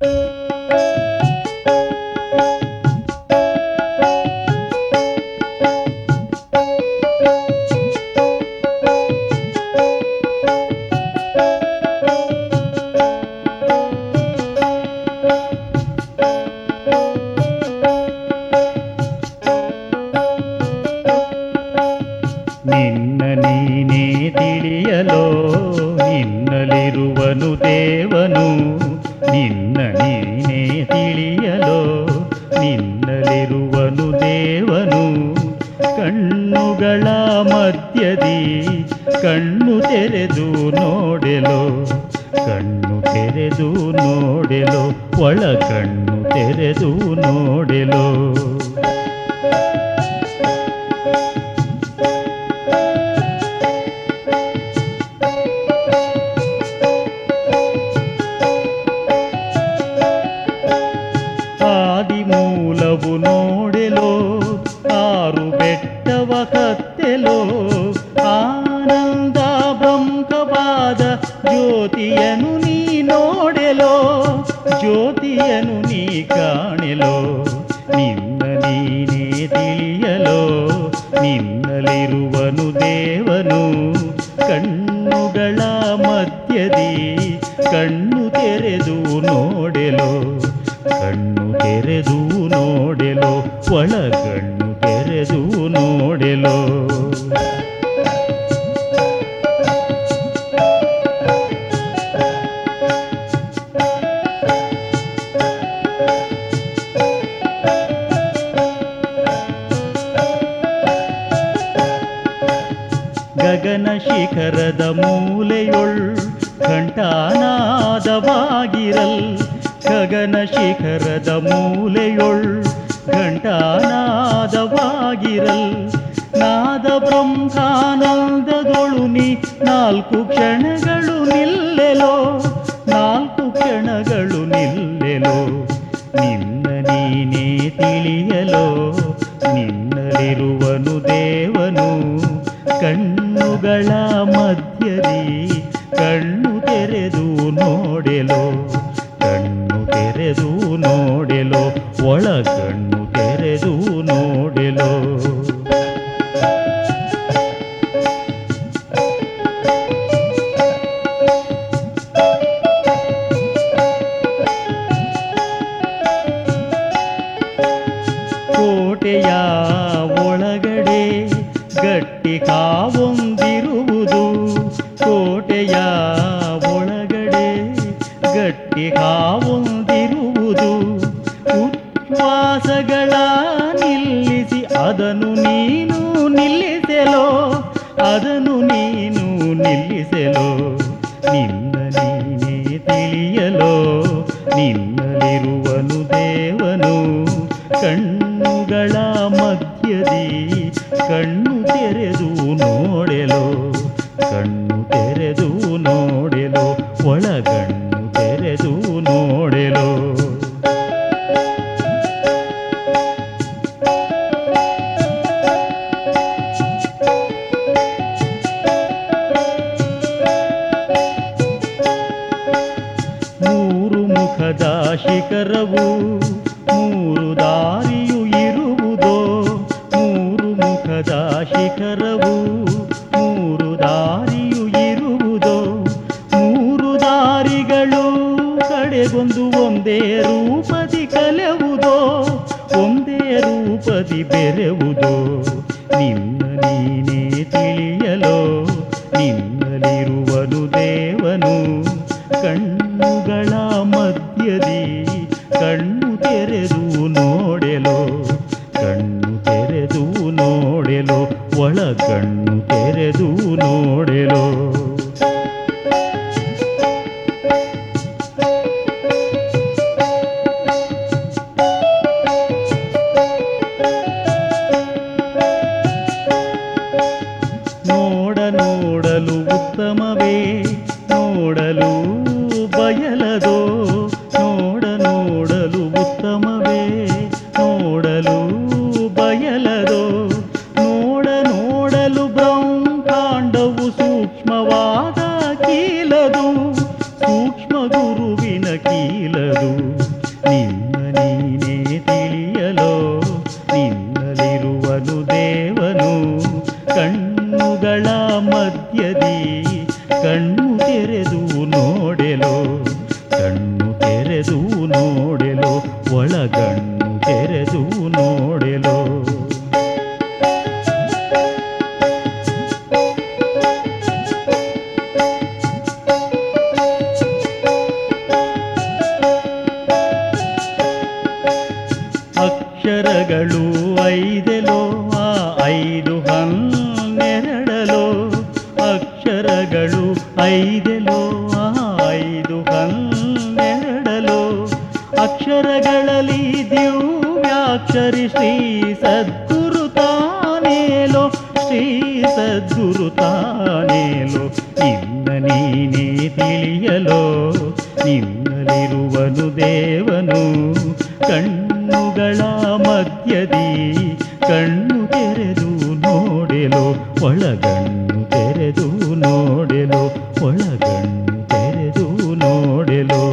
ನಿನ್ನ ನೀನೇ ತಿಳಿಯಲೋ ನಿನ್ನಲಿರುವನು ದೇವನು ನಿನ್ನ ನೀನೇ ತಿಳಿಯಲೋ ನಿನ್ನಲಿರುವನು ದೇವನು ಕಣ್ಣುಗಳ ಮಧ್ಯದಿ ಕಣ್ಣು ತೆರೆದು ನೋಡೆಲೋ ಕಣ್ಣು ತೆರೆದು ನೋಡೆಲೋ ಒಳ ಕಣ್ಣು ತೆರೆದು ನೋಡೆಲೋ ಆದಿ ಮೂಲವು ನೋಡೆಲೋ ಆರು ಬೆಟ್ಟವ ಕತ್ತೆಲೋ ಆನಂದ ಬ್ರಹ್ಮವಾದ ಜ್ಯೋತಿಯನು ನೀ ನೋಡೆಲೋ ಜ್ಯೋತಿಯನು ನೀ ಕಾಣೆಲೋ ನಿನ್ನ ನೀನೇ ತಿಳಿಯಲೋ ನಿನ್ನಲಿರುವನು ದೇವನು ಕಣ್ಣುಗಳ ಮಧ್ಯದಿ ಕಣ್ಣು ತೆರೆದು ನೋಡೆಲೋ ಕಣ್ಣು ತೆರೆದು ನೋಡೆಲೋ ಒಳ ಕಣ್ಣು ತೆರೆದು ನೋಡೆಲೋ ಗಗನ ಶಿಖರದ ಮೂಲೆಯೊಳ್ ಘಂಟಾನಾದವಾಗಿರಲ್ ಗಗನ ಶಿಖರದ ಮೂಲೆಯೊಳ್ ಘಂಟಾನಾದವಾಗಿರಲ್ ನಾದ ಬ್ರಹ್ಮಾನಂದದೊಳು ನೀ ನಾಲ್ಕು ಕ್ಷಣಗಳು ನಿಲ್ಲೆಲೋ ನಾಲ್ಕು ಕ್ಷಣಗಳು ನಿಲ್ಲೆಲೋ ನಿನ್ನ ನೀನೇ ತಿಳಿಯಲೋ ನಿನ್ನಲಿರುವನು ದೇವನು ಕಣ್ಣುಗಳ ಮಧ್ಯದಿ ಕಣ್ಣು ತೆರೆದು ನೋಡೆಲೋ ಕಣ್ಣು ತೆರೆದು ನೋಡೆಲೋ ಒಳ ಕಣ್ಣು ತೆರೆದು ನೋಡೆಲೋ ಕೋಟೆಯ ಒಳಗಡೆ ಗಟ್ಟಿ ಕಾವೊಂದಿರುವುದು ಕೋಟೆಯ ಒಳಗಡೆ ಗಟ್ಟಿ ಕಾವೊಂದಿರುವುದು ಉಚ್ಛ್ವಾಸಗಳ ನಿಲ್ಲಿಸಿ ಅದನ್ನು ನೀನು ನಿಲ್ಲಿಸೆಲೋ ಅದನ್ನು ನೀನು ನಿಲ್ಲಿಸೆಲೋ ನಿನ್ನ ನೀನೇ ತಿಳಿಯಲೋ ನಿನ್ನಲಿರುವನು ದೇವನು ಕಣ್ಣುಗಳ ಮಧ್ಯದಿ ಕಣ್ಣು ತೆರೆದು ನೋಡೆಲೋ ಕಣ್ಣು ತೆರೆದು ನೋಡೆಲೋ ಒಳಗಣ್ಣು ತೆರೆದು ನೋಡೆಲೋ ಮೂರು ಮುಖದ ಶಿಖರವು ಮೂರು ದಾರಿಯು ಇರುವುದೋ ಮೂರು ಮುಖದ ಶಿಖರವು ಮೂರು ದಾರಿಯು ಇರುವುದೋ ಮೂರು ದಾರಿಗಳು ಕಡೆಗೊಂದು ಒಂದೇ ರೂಪದಿ ಕಲೆವುದೋ ಒಂದೇ ರೂಪದಿ ಬೆರೆವುದೋ ನಿನ್ನ ನೀನೇ ತಿಳಿಯಲೋ ನಿನ್ನಲಿರುವನು ದೇವನು ಕಣ್ಣುಗಳ ಮಧ್ಯದಿ ಕಣ್ಣು ತೆರೆದು ನೋಡೆಲೋ ಕಣ್ಣು ತೆರೆದು ನೋಡೆಲೋ ಒಳ ಕಣ್ಣು ತೆರೆದು ನೋಡೆಲೋ ನೋಡ ನೋಡಲು ಉತ್ತಮವೇ ನೋಡಲು ಬಯಲದೋ ನೋಡ ನೋಡಲು ಉತ್ತಮವೇ ನೋಡಲು ಬಯಲದೋ ನೋಡ ನೋಡಲು ಬ್ರಹ್ಮಾಂಡವು ಸೂಕ್ಷ್ಮವಾದ ಕೀಲದು ಸೂಕ್ಷ್ಮ ಗುರುವಿನ ಕೀಲದು ನಿನ್ನ ನೀನೇ ತಿಳಿಯಲೋ ನಿನ್ನಲಿರುವನು ದೇವನು ಕಣ್ಣುಗಳ ಮಧ್ಯದಿ ಕಣ್ಣು ತೆರೆದು ನೋಡೆಲೋ ಕಣ್ಣು ತೆರೆದು ನೋಡೆಲೋ ಒಳಗಣ್ಣು ತೆರೆದು ನೋಡೆಲೋ ಅಕ್ಷರಗಳು ಐದೆಲೋ ಆ ಐದು ಹನ್ನೆರಡಲೋ ಅಕ್ಷರಗಳು ಐದೆಲೋ ಆ ಐದು ಹನ್ನೆರಡಲೋ ಅಕ್ಷರಗಳಲ್ಲಿ ದಿವ್ಯಾಕ್ಷರಿ ಶ್ರೀ ಸದ್ಗುರು ತಾನೇಲೋ ಶ್ರೀ ಸದ್ಗುರು ತಾನೇಲೋ ನಿನ್ನ ನೀನೇ ತಿಳಿಯಲೋ ನಿನ್ನಲಿರುವನು ದೇವನು ಕಣ್ಣುಗಳ ಮಧ್ಯದಿ ಕಣ್ಣು ತೆರೆದು ನೋಡೆಲೋ ಒಳಗಣ್ಣು ತೆರೆದು ನೋಡೆಲೋ ಒಳಗಣ್ಣು ತೆರೆದು ನೋಡೆಲೋ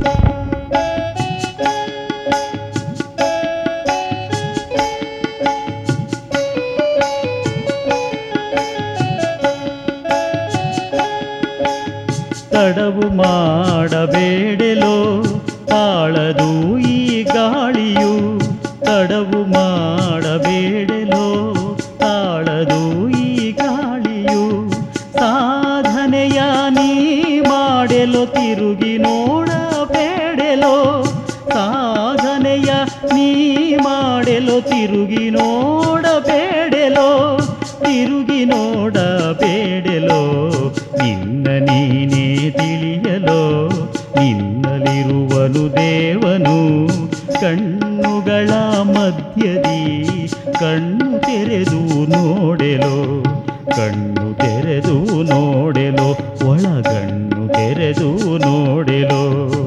ತಡವು ಮಾಡಬೇಡೆಲೋ ತಾಳದು ಈ ಗಾಳಿಯು ತಡವು ಮಾಡಬೇಡೆಲೋ ತಾಳದು ಈ ಗಾಳಿಯು ಸಾಧನೆಯ ನೀ ಮಾಡೆಲೋ ತಿರುಗಿ ನೋಡಬೇಡೆಲೋ ಸಾಧನೆಯ ನೀ ಮಾಡೆಲೋ ತಿರುಗಿ ನೋಡಬೇಡೆಲೋ ತಿರುಗಿ ನೋಡಬೇಡೆಲೋ ನಿನ್ನ ನೀನೇ ತಿಳಿಯಲೋ ನಿನ್ನಲಿರುವನು ದೇವನು ಕಣ್ಣುಗಳ ಮಧ್ಯದಿ ಕಣ್ಣು ತೆರೆದು ನೋಡೆಲೋ ಕಣ್ಣು ತೆರೆದು ನೋಡೆಲೋ ಒಳಗಣ್ಣು ತೆರೆದು ನೋಡೆಲೋ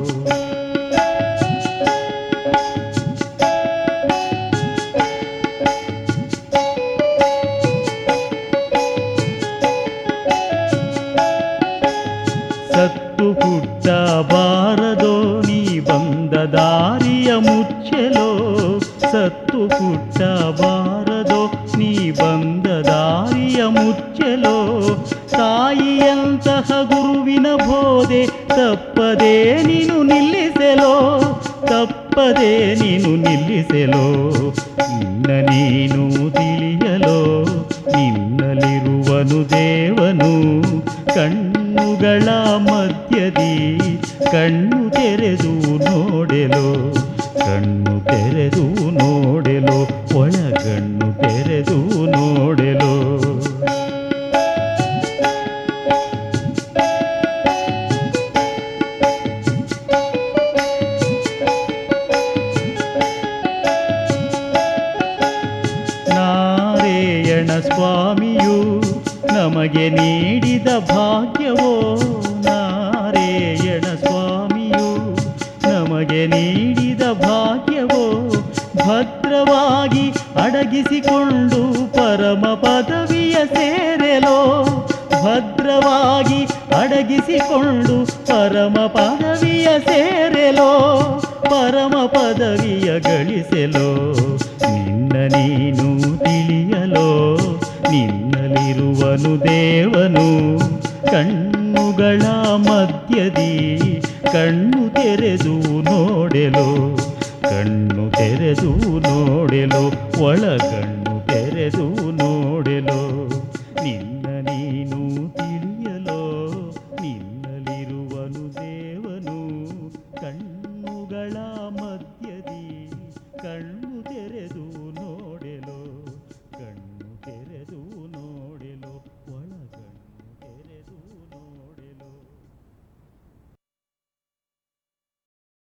ಸತ್ತು ಹುಟ್ಟಬಾರದೋ ನೀ ಬಂದ ದಾರಿಯ ಮುಚ್ಚಲೋ ಸತ್ತು ಹುಟ್ಟಬಾರದೋ ನೀ ಬಂದ ದಾರಿಯ ಮುಚ್ಚಲೋ ತಾಯಿಯಂತಹ ಗುರುವಿನ ಬೋಧೆ ತಪ್ಪದೇ ನೀನು ನಿಲ್ಲಿಸಲೋ ತಪ್ಪದೇ ನೀನು ನಿಲ್ಲಿಸಲೋ ನಿನ್ನ ನೀನು ತಿಳಿಯಲೋ ನಿನ್ನಲಿರುವನು ದೇವನು ಕಣ್ಣುಗಳ ಮಧ್ಯದಿ ಕಣ್ಣು ತೆರೆದು ನೋಡೆಲೋ ಕಣ್ಣು ತೆರೆದು ನೋಡೆಲೋ ಒಳಗಣ್ಣು ತೆರೆದು ನೋಡೆಲೋ ನಾರಾಯಣ ಸ್ವಾಮಿಯು ನಮಗೆ ನೀಡಿದ ಭಾಗ್ಯವೋ ನಾರಾಯಣ ಸ್ವಾಮಿಯು ನಮಗೆ ನೀಡಿದ ಭಾಗ್ಯವೋ ಭದ್ರವಾಗಿ ಅಡಗಿಸಿಕೊಂಡು ಪರಮ ಪದವಿಯ ಸೇರೆಲೋ ಭದ್ರವಾಗಿ ಅಡಗಿಸಿಕೊಂಡು ಪರಮ ಪದವಿಯ ಸೇರೆಲೋ ಪರಮ ಪದವಿಯ ಗಳಿಸೆಲೋ ನಿನ್ನ ನೀನು ತಿಳಿಯಲೋ ನಿನ್ನಲಿರುವನು ದೇವನು ಕಣ್ಣುಗಳ ಮಧ್ಯದಿ ಕಣ್ಣು ತೆರೆದು ನೋಡೆಲೋ ಕಣ್ಣು ತೆರೆದು ನೋಡೆಲೋ ಒಳಗಣ್ಣು ತೆರೆದು ನೋಡೆಲೋ ನಿನ್ನ